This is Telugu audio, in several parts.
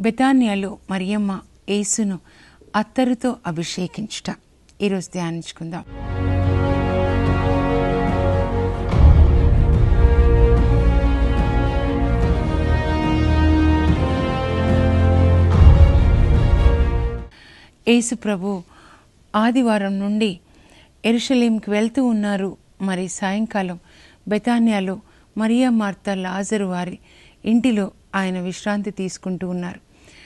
బెతానియాలో మరియమ్మ యేసును అత్తరుతో అభిషేకించుట ఈరోజు ధ్యానించుకుందాం యేసు ప్రభు ఆదివారం నుండి ఎరుషలేంకి వెళ్తూ ఉన్నారు మరి సాయంకాలం బెతానియాలో మరియా మార్త లాజరు వారి ఇంటిలో ఆయన విశ్రాంతి తీసుకుంటూ ఉన్నారు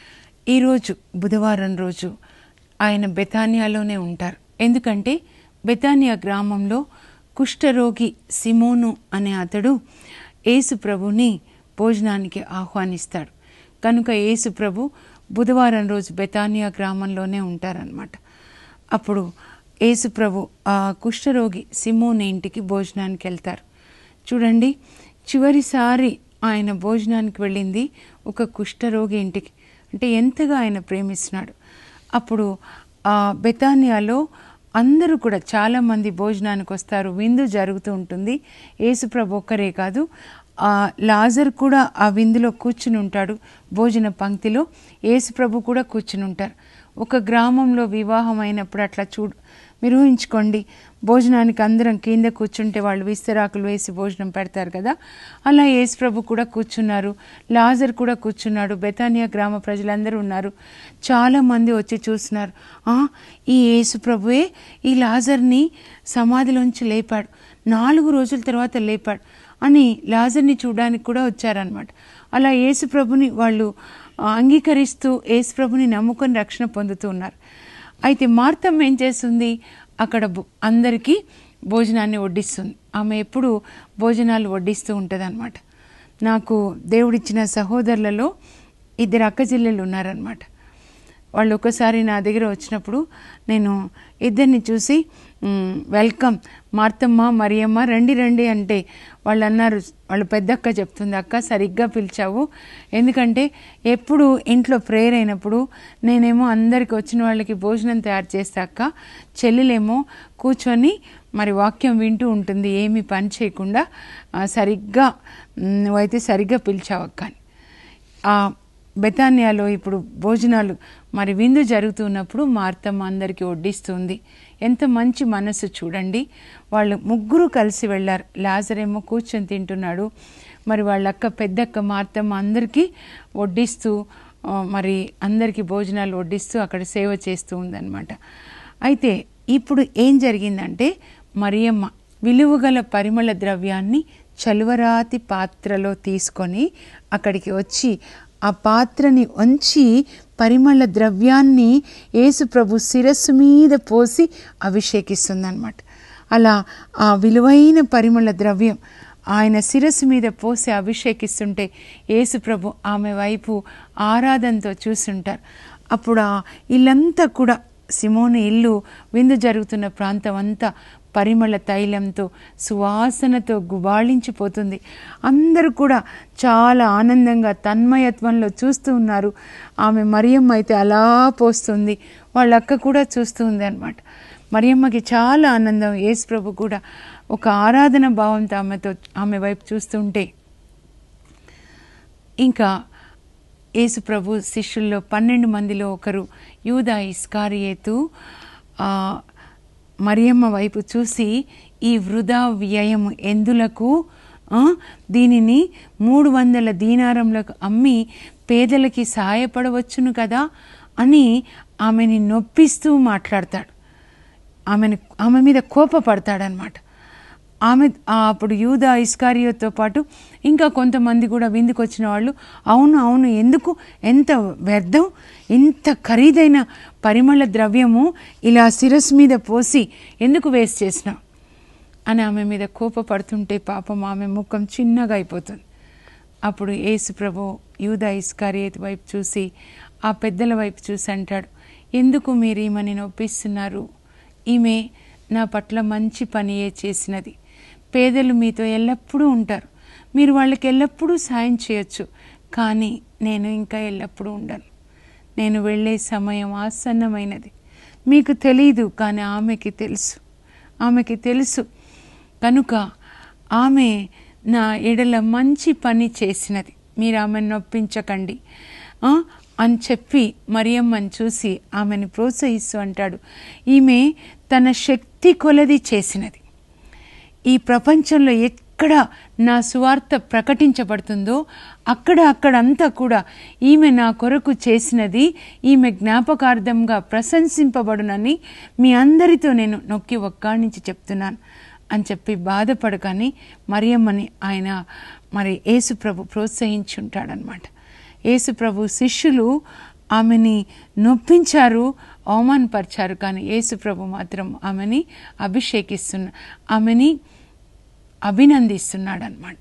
ఈరోజు బుధవారం రోజు ఆయన బెతానియాలోనే ఉంటారు ఎందుకంటే బెతానియా గ్రామంలో కుష్ఠరోగి సిమోను అనే అతడు యేసు ప్రభుని భోజనానికి ఆహ్వానిస్తాడు కనుక యేసు ప్రభు బుధవారం రోజు బెతానియా గ్రామంలోనే ఉంటారనమాట అప్పుడు యేసు ప్రభు ఆ కుష్ఠరోగి సిమోని ఇంటికి భోజనానికి వెళ్తారు చూడండి చివరిసారి ఆయన భోజనానికి వెళ్ళింది ఒక కుష్ఠరోగి ఇంటికి అంటే ఎంతగా ఆయన ప్రేమిస్తున్నాడు అప్పుడు ఆ బెతానియాలో అందరూ కూడా చాలామంది భోజనానికి వస్తారు విందు జరుగుతూ ఉంటుంది యేసుప్రభు ఒక్కరే కాదు ఆ లాజర్ కూడా ఆ విందులో కూర్చుని ఉంటాడు భోజన పంక్తిలో యేసుప్రభు కూడా కూర్చుని ఉంటారు ఒక గ్రామంలో వివాహం అయినప్పుడు అట్లా చూడు మీరు ఊహించుకోండి భోజనానికి అందరం కింద కూర్చుంటే వాళ్ళు విస్తరాకులు వేసి భోజనం పెడతారు కదా అలా యేసుప్రభు కూడా కూర్చున్నారు లాజర్ కూడా కూర్చున్నాడు బెతానియా గ్రామ ప్రజలందరూ ఉన్నారు చాలా మంది వచ్చి చూస్తున్నారు "ఆ, ఈ యేసుప్రభువే ఈ లాజర్ని సమాధిలోంచి లేపాడు నాలుగు రోజుల తర్వాత లేపాడు అని లాజర్ని చూడడానికి కూడా వచ్చారనమాట అలా యేసుప్రభుని వాళ్ళు ఆ, అంగీకరిస్తూ యేసుప్రభుని నమ్ముకొని రక్షణ పొందుతూ ఉన్నారు అయితే మార్తమ్మ ఏం చేస్తుంది అక్కడ భో- అందరికీ భోజనాన్ని వడ్డిస్తుంది ఆమె ఎప్పుడు భోజనాలు వడ్డిస్తూ ఉంటుంది నాకు దేవుడిచ్చిన సహోదరులలో ఇద్దరు అక్క చెల్లెళ్ళు ఉన్నారనమాట వాళ్ళు ఒకసారి నా దగ్గర వచ్చినప్పుడు నేను ఇద్దరిని చూసి "మ్, వెల్కమ్ మార్తమ్మ మరియమ్మ రండి రండి అంటే వాళ్ళు అన్నారు వాళ్ళు పెద్దక్క చెప్తుంది అక్క సరిగ్గా పిలిచావు ఎందుకంటే ఎప్పుడు ఇంట్లో ప్రేయర్ అయినప్పుడు నేనేమో అందరికి వచ్చిన వాళ్ళకి భోజనం తయారు చేస్తా అక్క చెల్లెలేమో కూర్చొని మరి వాక్యం వింటూ ఉంటుంది ఏమీ పని చేయకుండా "ఆ, సరిగ్గా మ్, నువ్వైతే సరిగ్గా పిలిచావు అక్క అని ఆ బెతానియాలో ఇప్పుడు భోజనాలు మరి విందు జరుగుతున్నప్పుడు మార్తమ్మ అందరికీ వడ్డిస్తుంది ఎంత మంచి మనసు చూడండి వాళ్ళు ముగ్గురు కలిసి వెళ్ళారు లాజరేమో కూర్చొని తింటున్నాడు మరి వాళ్ళ అక్క పెద్దక్క మార్తమ్మ అందరికీ వడ్డిస్తూ ఆ, మరి అందరికీ భోజనాలు వడ్డిస్తూ అక్కడ సేవ చేస్తూ ఉందన్నమాట అయితే ఇప్పుడు ఏం జరిగిందంటే మరియమ్మ విలువగల పరిమళ ద్రవ్యాన్ని చలువరాతి పాత్రలో తీసుకొని అక్కడికి వచ్చి ఆ పాత్రని ఉంచి పరిమళ ద్రవ్యాన్ని యేసు ప్రభు శిరస్సు మీద పోసి అభిషేకిస్తుందన్నమాట అలా ఆ విలువైన పరిమళ ద్రవ్యం ఆయన శిరస్సు మీద పోసి అభిషేకిస్తుంటే యేసు ప్రభు ఆమె వైపు ఆరాధనతో చూస్తుంటారు అప్పుడు ఆ ఇల్లంతా కూడా సిమోని ఇల్లు విందు జరుగుతున్న ప్రాంతం అంతా పరిమళ తైలంతో సువాసనతో గుబాళించిపోతుంది అందరూ కూడా చాలా ఆనందంగా తన్మయత్వంలో చూస్తూ ఉన్నారు ఆమె మరియమ్మ అయితే అలా పోస్తుంది వాళ్ళ అక్క కూడా చూస్తూ ఉంది అనమాట మరియమ్మకి చాలా ఆనందం యేసు ప్రభు కూడా ఒక ఆరాధన భావంతో ఆమెతో ఆమె వైపు చూస్తుంటే ఇంకా యేసు ప్రభు శిష్యుల్లో పన్నెండు మందిలో ఒకరు యూదా ఇస్కారియేతు ఆ, మరియమ్మ వైపు చూసి ఈ వృధా వ్యయం ఎందులకు ఆ, దీనిని మూడు వందల దీనారములకు అమ్మి పేదలకి సహాయపడవచ్చును కదా అని ఆమెని నొప్పిస్తూ మాట్లాడతాడు ఆమెను ఆమె మీద కోపపడతాడనమాట ఆమె ఆ అప్పుడు యూదా ఇస్కారియోతో పాటు ఇంకా కొంతమంది కూడా విందుకు వచ్చిన వాళ్ళు అవును అవును ఎందుకు ఎంత వ్యర్థం ఇంత ఖరీదైన పరిమళ ద్రవ్యము ఇలా శిరస్సు మీద పోసి ఎందుకు వేస్ట్ చేసినావు అని ఆమె మీద కోపపడుతుంటే పాపం ఆమె ముఖం చిన్నగా అయిపోతుంది అప్పుడు యేసు ప్రభు యూదా ఇస్కారియేత్ వైపు చూసి ఆ పెద్దల వైపు చూసి అంటాడు ఎందుకు మీరు ఈమెని నొప్పిస్తున్నారు ఈమె నా పట్ల మంచి పనియే చేసినది పేదలు మీతో ఎల్లప్పుడూ ఉంటారు మీరు వాళ్ళకి ఎల్లప్పుడూ సాయం చేయొచ్చు కానీ నేను ఇంకా ఎల్లప్పుడూ ఉండను నేను వెళ్ళే సమయం ఆసన్నమైనది మీకు తెలీదు కానీ ఆమెకి తెలుసు ఆమెకి తెలుసు కనుక ఆమె నా ఎడల మంచి పని చేసినది మీరు ఆమెను నొప్పించకండి ఆ, అని చెప్పి మరియమ్మని చూసి ఆమెను ప్రోత్సహిస్తూ అంటాడు ఈమె తన శక్తి కొలది చేసినది ఈ ప్రపంచంలో ఎక్కడ నా సువార్త ప్రకటించబడుతుందో అక్కడ అక్కడంతా కూడా ఈమె నా కొరకు చేసినది ఈమె జ్ఞాపకార్థంగా ప్రశంసింపబడునని మీ అందరితో నేను నొక్కి ఒక్కాణించి చెప్తున్నాను అని చెప్పి బాధపడకని మరియమ్మని ఆయన మరి యేసుప్రభు ప్రోత్సహించుంటాడనమాట యేసుప్రభు శిష్యులు ఆమెని నొప్పించారు అవమానపరిచారు కానీ యేసుప్రభు మాత్రం ఆమెని అభిషేకిస్తున్న ఆమెని అభినందిస్తున్నాడు అనమాట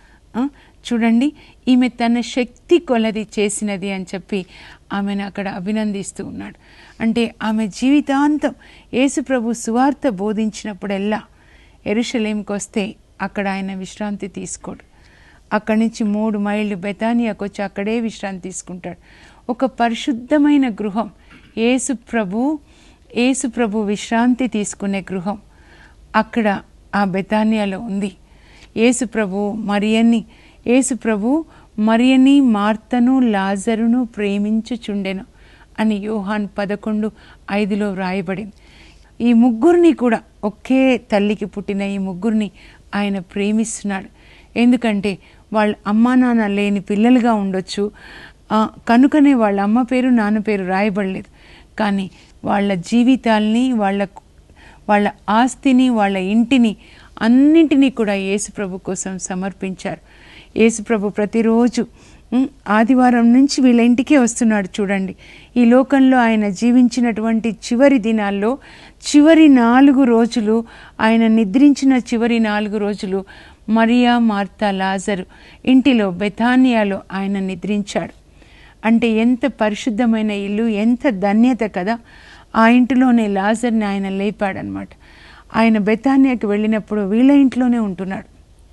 చూడండి ఈమె తన శక్తి కొలది చేసినది అని చెప్పి ఆమెను అక్కడ అభినందిస్తూ ఉన్నాడు అంటే ఆమె జీవితాంతం యేసుప్రభు సువార్త బోధించినప్పుడెల్లా ఎరుషలేంకి వస్తే అక్కడ ఆయన విశ్రాంతి తీసుకోడు అక్కడి నుంచి మూడు మైళ్ళు బెతానియాకు వచ్చి అక్కడే విశ్రాంతి తీసుకుంటాడు ఒక పరిశుద్ధమైన గృహం యేసు ప్రభు యేసు ప్రభు విశ్రాంతి తీసుకునే గృహం అక్కడ ఆ బెతానియాలో ఉంది యేసు ప్రభు మరియని యేసు ప్రభు మరియని మార్తను లాజరును ప్రేమించుచుండెను అని యోహాన్ పదకొండు ఐదులో వ్రాయబడింది ఈ ముగ్గురిని కూడా ఒకే తల్లికి పుట్టిన ఈ ముగ్గురిని ఆయన ప్రేమిస్తున్నాడు ఎందుకంటే వాళ్ళ అమ్మా నాన్న లేని పిల్లలుగా ఉండొచ్చు ఆ, కనుకనే వాళ్ళ అమ్మ పేరు నాన్న పేరు రాయబడలేదు కానీ వాళ్ళ జీవితాల్ని వాళ్ళ వాళ్ళ ఆస్తిని వాళ్ళ ఇంటిని అన్నింటినీ కూడా యేసుప్రభు కోసం సమర్పించారు యేసుప్రభు ప్రతిరోజు ఉమ్, ఆదివారం నుంచి వీళ్ళ ఇంటికే వస్తున్నాడు చూడండి ఈ లోకంలో ఆయన జీవించినటువంటి చివరి దినాల్లో చివరి నాలుగు రోజులు ఆయన నిద్రించిన చివరి నాలుగు రోజులు మరియా మార్తా లాజరు ఇంటిలో బెథానియాలో ఆయన నిద్రించాడు అంటే ఎంత పరిశుద్ధమైన ఇల్లు ఎంత ధన్యత కదా ఆ ఇంటిలోనే లాజర్ని ఆయన లేపాడనమాట ఆయన బెతానియాకి వెళ్ళినప్పుడు వీళ్ళ ఇంట్లోనే ఉంటున్నాడు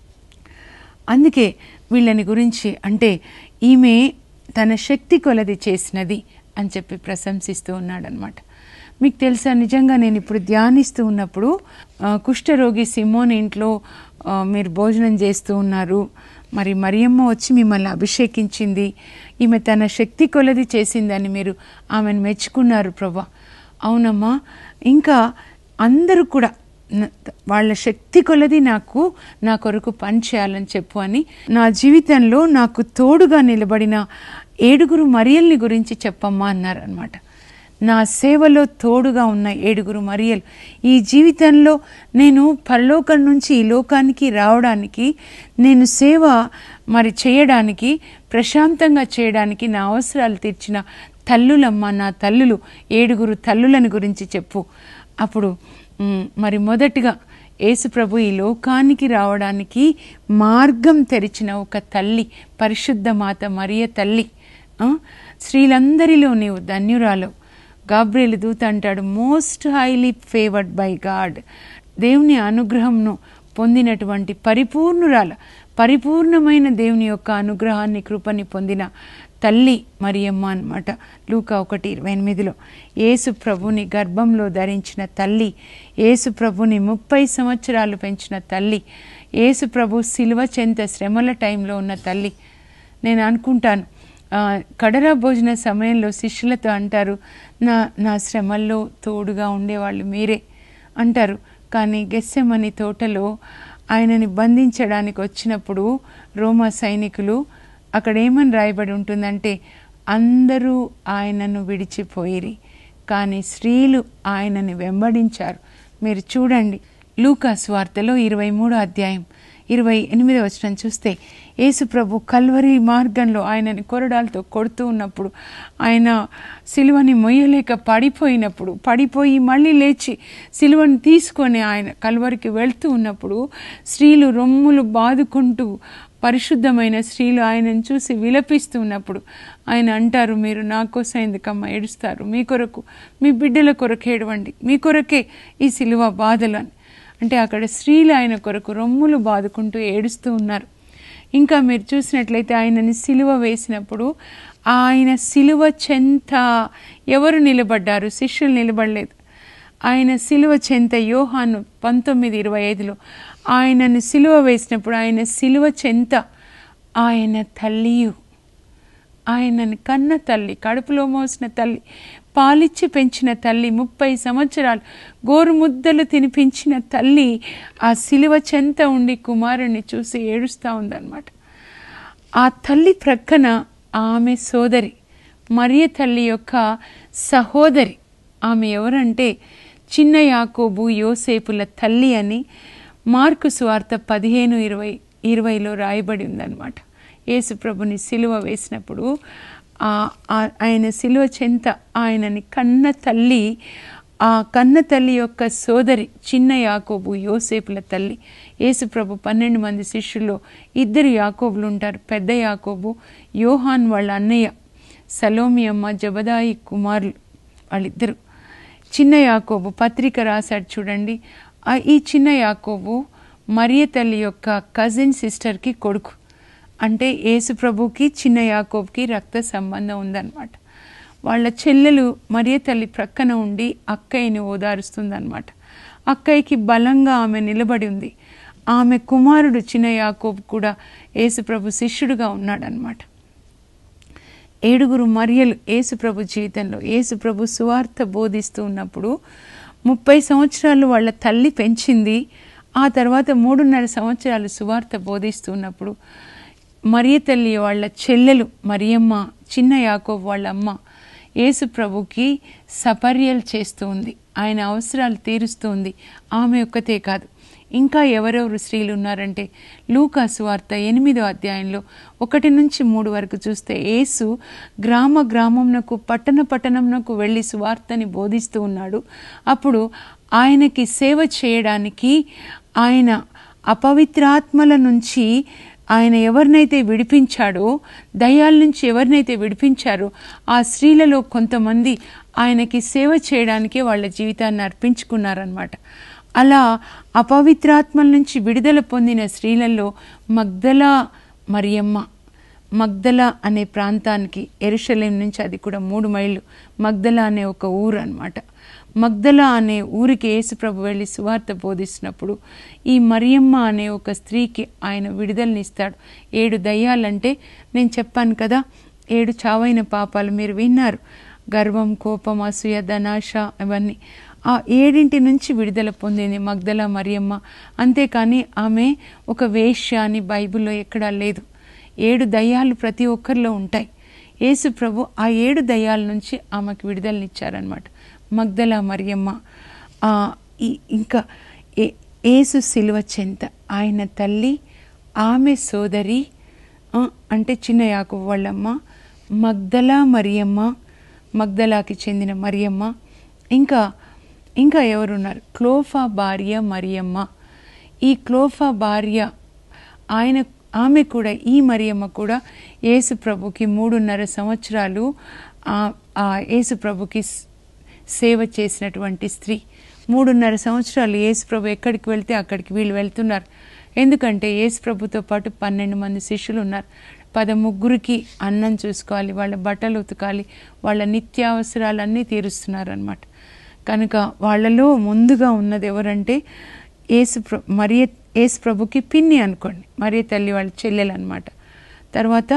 అందుకే వీళ్ళని గురించి అంటే ఈమె తన శక్తి కొలది చేసినది అని చెప్పి ప్రశంసిస్తూ ఉన్నాడనమాట మీకు తెలుసా నిజంగా నేను ఇప్పుడు ధ్యానిస్తూ ఉన్నప్పుడు ఆ, కుష్ఠరోగి సిమోన్ ఇంట్లో ఆ, మీరు భోజనం చేస్తూ ఉన్నారు మరి మరియమ్మ వచ్చి మిమ్మల్ని అభిషేకించింది ఈమె తన శక్తి కొలది చేసిందని మీరు ఆమెను మెచ్చుకున్నారు ప్రభా అవునమ్మా ఇంకా అందరూ కూడా న- వాళ్ళ శక్తి కొలది నాకు నా కొరకు పని చేయాలని చెప్పు అని నా జీవితంలో నాకు తోడుగా నిలబడిన ఏడుగురు మరియల్ని గురించి చెప్పమ్మా అన్నారనమాట నా సేవలో తోడుగా ఉన్న ఏడుగురు మరియలు ఈ జీవితంలో నేను పరలోకం నుంచి ఈ లోకానికి రావడానికి నేను సేవ మరి చేయడానికి ప్రశాంతంగా చేయడానికి నా అవసరాలు తీర్చిన తల్లులమ్మ నా తల్లులు ఏడుగురు తల్లులని గురించి చెప్పు అప్పుడు మ్, మరి మొదటిగా యేసుప్రభు ఈ లోకానికి రావడానికి మార్గం తెరిచిన ఒక తల్లి పరిశుద్ధ మాత మరియ తల్లి ఆ, స్త్రీలందరిలో నీవు ధన్యురాలు గాబ్రియలు దూత అంటాడు most highly favoured by God దేవుని అనుగ్రహంను పొందినటువంటి పరిపూర్ణురాల పరిపూర్ణమైన దేవుని యొక్క అనుగ్రహాన్ని కృపని పొందిన తల్లి మరియమ్మ అన్నమాట లూకా ఒకటి ఇరవై ఎనిమిదిలో యేసు ప్రభుని గర్భంలో ధరించిన తల్లి యేసు ప్రభుని ముప్పై సంవత్సరాలు పెంచిన తల్లి యేసు ప్రభు శిలువ చెంత శ్రమల టైంలో ఉన్న తల్లి నేను అనుకుంటాను ఆ, కడరా భోజన సమయంలో శిష్యులతో అంటారు నా నా శ్రమల్లో తోడుగా ఉండేవాళ్ళు మీరే అంటారు కానీ గెస్సెమని తోటలో ఆయనని బంధించడానికి వచ్చినప్పుడు రోమా సైనికులు అక్కడ ఏమని రాయబడి ఉంటుందంటే అందరూ ఆయనను విడిచిపోయిరి కానీ స్త్రీలు ఆయనని వెంబడించారు మీరు చూడండి లూకాస్ వార్తలో ఇరవై మూడో అధ్యాయం ఇరవై ఎనిమిదో వచనం చూస్తే యేసు ప్రభు కల్వరి మార్గంలో ఆయనని కొరడాలతో కొడుతూ ఉన్నప్పుడు ఆయన సిలువని మొయ్యలేక పడిపోయినప్పుడు పడిపోయి మళ్ళీ లేచి సిలువని తీసుకొని ఆయన కల్వరికి వెళ్తూ ఉన్నప్పుడు స్త్రీలు రొమ్ములు బాదుకుంటూ పరిశుద్ధమైన స్త్రీలు ఆయనను చూసి విలపిస్తూ ఉన్నప్పుడు ఆయన అంటారు మీరు నా కోసం ఎందుకమ్మా ఏడుస్తారు మీ కొరకు మీ బిడ్డల కొరకు ఏడవండి మీ కొరకే ఈ సిలువ బాధలు అని అంటే అక్కడ స్త్రీలు ఆయన కొరకు రొమ్ములు బాదుకుంటూ ఏడుస్తూ ఉన్నారు ఇంకా మీరు చూసినట్లయితే ఆయనని సిలువ వేసినప్పుడు ఆయన సిలువ చెంత ఎవరు నిలబడ్డారు శిష్యులు నిలబడలేదు ఆయన సిలువ చెంత యోహాను పంతొమ్మిది ఇరవై ఐదులో ఆయనను సిలువ వేసినప్పుడు ఆయన సిలువ చెంత ఆయన తల్లియు ఆయనని కన్న తల్లి కడుపులో మోసిన తల్లి పాలిచ్చి పెంచిన తల్లి ముప్పై సంవత్సరాలు గోరుముద్దలు తినిపించిన తల్లి ఆ సిలువ చెంత ఉండి కుమారుణ్ణి చూసి ఏడుస్తూ ఉందన్నమాట ఆ తల్లి ప్రక్కన ఆమె సోదరి మరియ తల్లి యొక్క సహోదరి ఆమె ఎవరంటే చిన్న యాకోబు యోసేపుల తల్లి అని మార్కు సువార్త పదిహేను ఇరవై ఇరవైలో రాయబడి ఉందన్నమాట యేసుప్రభుని సిలువ వేసినప్పుడు ఆ- ఆ- ఆయన సిలువ చెంత ఆయనని కన్న తల్లి ఆ కన్న తల్లి యొక్క సోదరి చిన్న యాకోబు యోసేపుల తల్లి యేసుప్రభు పన్నెండు మంది శిష్యుల్లో ఇద్దరు యాకోబులు ఉంటారు పెద్ద యాకోబు యోహాన్ వాళ్ళ అన్నయ్య సలోమి అమ్మ జబదాయి కుమారులు వాళ్ళిద్దరు చిన్న యాకోబు పత్రిక రాశాడు చూడండి ఆ ఈ చిన్న యాకోబు మరియ తల్లి యొక్క కజిన్ సిస్టర్కి కొడుకు అంటే యేసు ప్రభుకి చిన్న యాకోబుకి రక్త సంబంధం ఉందన్నమాట వాళ్ళ చెల్లెలు మరియ తల్లి ప్రక్కన ఉండి అక్కయ్యని ఓదారుస్తుందన్నమాట అక్కయ్యకి బలంగా ఆమె నిలబడి ఉంది ఆమె కుమారుడు చిన్న యాకోబు కూడా యేసు ప్రభు శిష్యుడుగా ఉన్నాడనమాట ఏడుగురు మరియలు యేసుప్రభు జీవితంలో యేసుప్రభు సువార్త బోధిస్తూ ఉన్నప్పుడు ముప్పై సంవత్సరాలు వాళ్ళ తల్లి పెంచింది ఆ తర్వాత మూడున్నర సంవత్సరాలు సువార్త బోధిస్తున్నప్పుడు మరియ తల్లి వాళ్ళ చెల్లెలు మరియమ్మ చిన్న యాకోబు వాళ్ళ అమ్మ యేసు ప్రభుకి సపర్యలు చేస్తూ ఉంది ఆయన అవసరాలు తీరుస్తూ ఉంది ఆమె ఒక్కతే కాదు ఇంకా ఎవరెవరు స్త్రీలు ఉన్నారంటే లూకా సువార్త ఎనిమిదో అధ్యాయంలో ఒకటి నుంచి మూడు వరకు చూస్తే యేసు గ్రామ గ్రామంనకు పట్టణ పట్టణంనకు వెళ్ళి సువార్తని బోధిస్తూ ఉన్నాడు అప్పుడు ఆయనకి సేవ చేయడానికి ఆయన అపవిత్రాత్మల నుంచి ఆయన ఎవరినైతే విడిపించాడో దయాల నుంచి ఎవరినైతే విడిపించారో ఆ స్త్రీలలో కొంతమంది ఆయనకి సేవ చేయడానికే వాళ్ళ జీవితాన్ని అర్పించుకున్నారనమాట అలా అపవిత్రాత్మల నుంచి విడుదల పొందిన స్త్రీలలో మగ్దల మరియమ్మ మగ్దల అనే ప్రాంతానికి ఎరుషలేం నుంచి అది కూడా మూడు మైళ్ళు మగ్దల అనే ఒక ఊరు అనమాట మగ్దల అనే ఊరికి యేసుప్రభు వెళ్ళి సువార్త బోధిస్తున్నప్పుడు ఈ మరియమ్మ అనే ఒక స్త్రీకి ఆయన విడుదలనిస్తాడు ఏడు దయ్యాలంటే నేను చెప్పాను కదా ఏడు చావైన పాపాలు మీరు విన్నారు గర్వం కోపం అసూయ ధనాశ అవన్నీ ఆ ఏడింటి నుంచి విడుదల పొందింది మగ్దల మరియమ్మ అంతేకాని ఆమె ఒక వేశ్య అని బైబిల్లో ఎక్కడా లేదు ఏడు దయ్యాలు ప్రతి ఒక్కరిలో ఉంటాయి యేసు ప్రభు ఆ ఏడు దయ్యాల నుంచి ఆమెకు విడుదలనిచ్చారనమాట మగ్దల మరియమ్మ ఆ, ఈ- ఇంకా ఏ ఏసు సిలువ చెంత ఆయన తల్లి ఆమె సోదరి ఆ, అంటే చిన్న యాకు వాళ్ళమ్మ మగ్దల మరియమ్మ మగ్దలాకి చెందిన మరియమ్మ ఇంకా ఇంకా ఎవరున్నారు క్లోఫా భార్య మరియమ్మ ఈ క్లోఫా భార్య ఆయన ఆమె కూడా ఈ మరియమ్మ కూడా యేసు ప్రభుకి మూడున్నర సంవత్సరాలు ఆ- ఆ యేసు ప్రభుకి స్- సేవ చేసినటువంటి స్త్రీ మూడున్నర సంవత్సరాలు యేసు ప్రభు ఎక్కడికి వెళ్తే అక్కడికి వీళ్ళు వెళ్తున్నారు ఎందుకంటే యేసు ప్రభుతో పాటు పన్నెండు మంది శిష్యులు ఉన్నారు పద ముగ్గురికి అన్నం చూసుకోవాలి వాళ్ళ బట్టలు ఉతకాలి వాళ్ళ నిత్యావసరాలన్నీ తీరుస్తున్నారు అనమాట కనుక వాళ్ళలో ముందుగా ఉన్నది ఎవరంటే యేసు ప్ర మరియ యేసు ప్రభుకి పిన్ని అనుకోండి మరియ తల్లి వాళ్ళ చెల్లెలు అనమాట తర్వాత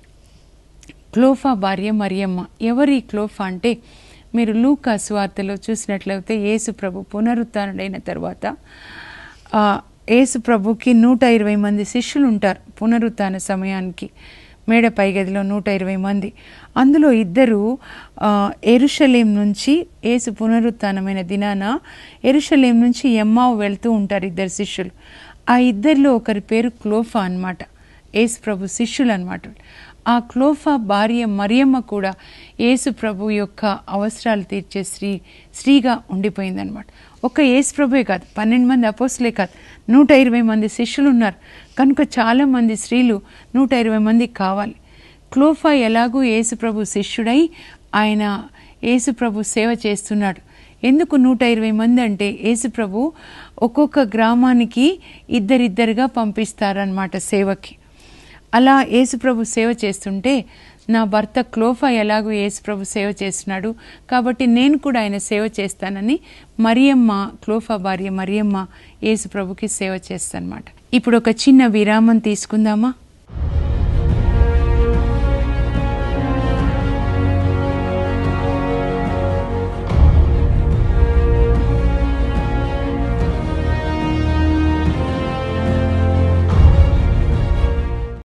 క్లోఫా భార్య మరియమ్మ ఎవరి క్లోఫా అంటే మీరు లూకా సువార్తలో చూసినట్లయితే యేసు ప్రభు పునరుత్డైన తర్వాత ఆ, యేసు ప్రభుకి నూట ఇరవై మంది శిష్యులు ఉంటారు పునరుత్థాన సమయానికి మేడ పైగదిలో నూట ఇరవై మంది అందులో ఇద్దరు ఆ, ఎరుషలేం నుంచి యేసు పునరుత్థానమైన దినాన ఎరుషలేం నుంచి ఎమ్మావు వెళ్తూ ఉంటారు ఇద్దరు శిష్యులు ఆ ఇద్దరిలో ఒకరి పేరు క్లోఫా అన్నమాట యేసు ప్రభు శిష్యులు అనమాట ఆ క్లోఫా భార్య మరియమ్మ కూడా యేసు ప్రభు యొక్క అవసరాలు తీర్చే స్త్రీ స్త్రీగా ఉండిపోయిందనమాట ఒక్క యేసు ప్రభుయే కాదు పన్నెండు మంది అపోసులే కాదు నూట ఇరవై మంది శిష్యులు ఉన్నారు కనుక చాలా మంది స్త్రీలు నూట ఇరవై మంది కావాలి క్లోఫా ఎలాగూ యేసు ప్రభు శిష్యుడై ఆయన యేసు ప్రభు సేవ చేస్తున్నాడు ఎందుకు నూట ఇరవై మంది అంటే యేసు ప్రభు ఒక్కొక్క గ్రామానికి ఇద్దరిద్దరుగా పంపిస్తారనమాట సేవకి అలా యేసుప్రభు సేవ చేస్తుంటే నా భర్త క్లోఫా ఎలాగో యేసుప్రభు సేవ చేస్తున్నాడు కాబట్టి నేను కూడా ఆయన సేవ చేస్తానని మరియమ్మ క్లోఫా భార్య మరియమ్మ యేసుప్రభుకి సేవ చేస్తానమాట ఇప్పుడు ఒక చిన్న విరామం తీసుకుందామా